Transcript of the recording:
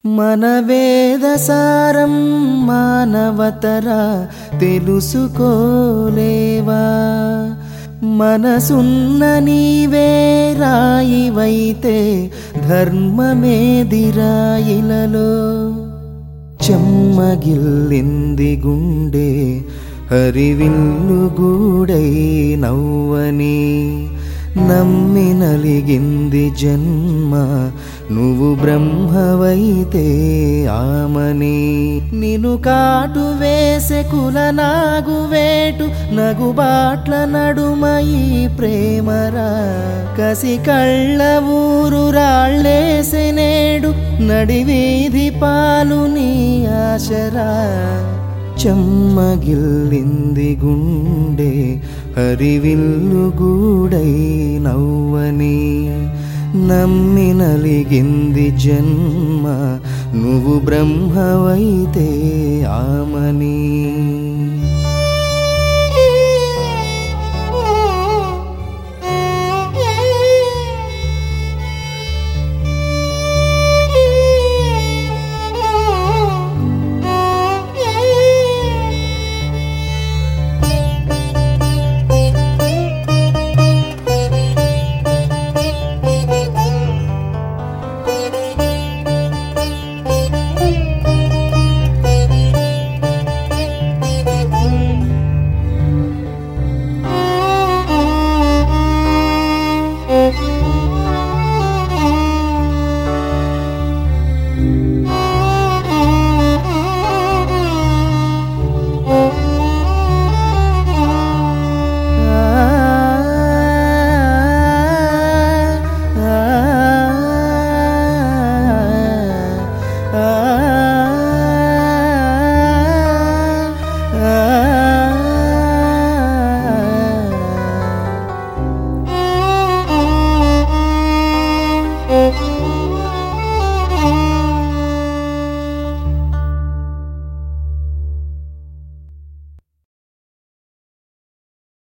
మన వేదసారం మానవతర తెలుసుకోలేవా మనసున్న నీవే రాయివైతే ధర్మమేదిరాయిలలో చెమ్మగిల్లింది గుండె హరివిల్లు గూడై నవ్వని నమ్మి నలిగింది జన్మ నువ్వు బ్రహ్మవైతే ఆమని నిను కాటు వేసే కుల నాగు వేటు నగుబాట్ల నడుమ ఈ ప్రేమరా కసి కళ్ళ ఊరు రాళ్ళేసే నేడు నడివీధి పాలు నీ ఆశరా చెమ్మగిల్లింది గుండె హరివిల్లు గూడై నవ్వని నమ్మి నలిగింది జన్మ నువ్వు బ్రహ్మవైతే ఆమని